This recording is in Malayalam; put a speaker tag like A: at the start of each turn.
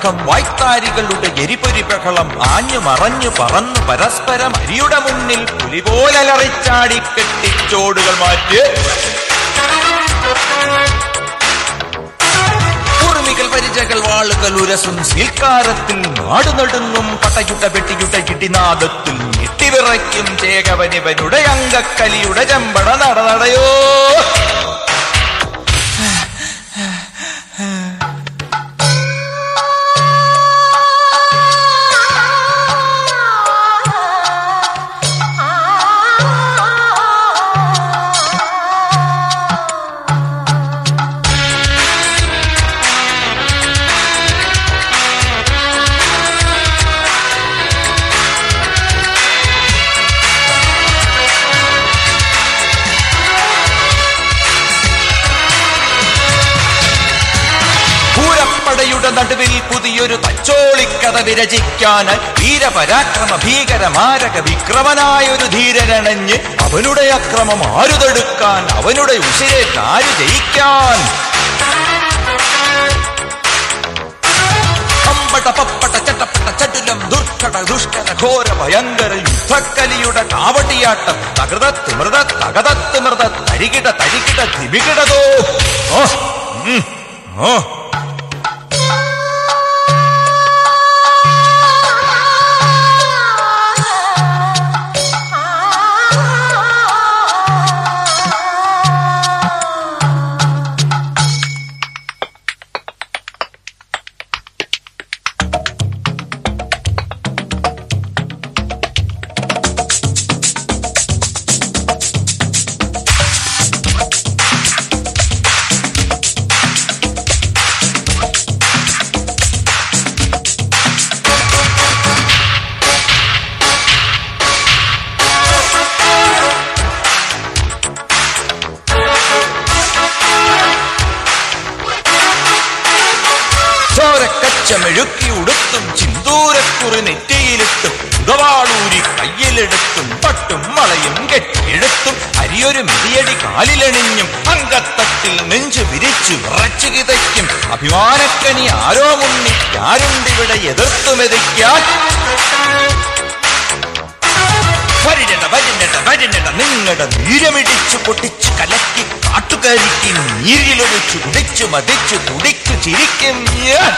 A: മുഴക്കം വായ്ത്താരികളുടെ എരിപൊരി ബഹളം ആഞ്ഞു മറഞ്ഞു പറന്നു പരസ്പരം അരിയുടെ മുന്നിൽ പുലി പോലലറിച്ചാടി കെട്ടിച്ചോടുകൾ മാറ്റി ഉറുമികൾ പരിചകൾ വാളുകൾ ഉരസും സീൽക്കാരത്തിൽ നാടുനടുങ്ങും പട്ടയുട്ട പെട്ടിയുട്ട കിട്ടിനാദത്തിൽ ഞെട്ടിവിറയ്ക്കും ചേകവനിവനുടെ അങ്കക്കലിയുടെ ചെമ്പട നടനടയോ പൂരപ്പടയുടെ നടുവിൽ പുതിയൊരു തച്ചോളിക്കഥ വിരചിക്കാനായി വീരപരാക്രമ ഭീകരമാരക വിക്രമനായൊരു ധീരനണഞ്ഞ് അവനുടെ അക്രമം ആരു തടുക്കാൻ അവനുടെ ഉശിരേറ്റ് ആര് ജയിക്കാൻ അമ്പട പപ്പട ചട്ടപ്പട്ട ചടുലം ദുർഘട ദുഷ്കര ഘോര ഭയങ്കര യുദ്ധക്കലിയുടെ കാവടിയാട്ടം തകൃതത്ത് മൃത തകതത്ത് മൃത തരികിട തരികിട തിമികിടതോ ഓ ഉം, ഓ ചോരക്കച്ചമെഴുക്കി ഉടുത്തും ചിന്തൂരക്കുറി നെറ്റിയിലിട്ടും ഉടവാളൂരി കയ്യിലെടുത്തും പട്ടും വളയും കെട്ടിയെടുത്തും അരിയൊരു മിതിയടി കാലിലണിഞ്ഞും അങ്കത്തട്ടിൽ നെഞ്ചു വിരിച്ചു വിറച്ചു കിതയ്ക്കും അഭിമാനക്കനി ആരോ മുന്നിട്ടാരുണ്ടിവിടെ എതിർത്തു മെതിക്കാൻ വരിട വരിട വരിട നിങ്ങളുടെ നീരമിടിച്ചു പൊട്ടിച്ചു കലക്കി കാട്ടുകരിക്ക് നീരിലൊഴിച്ചു കുടിച്ചു മതിച്ചു തുടിച്ചു ചിരിക്കും ഞാൻ.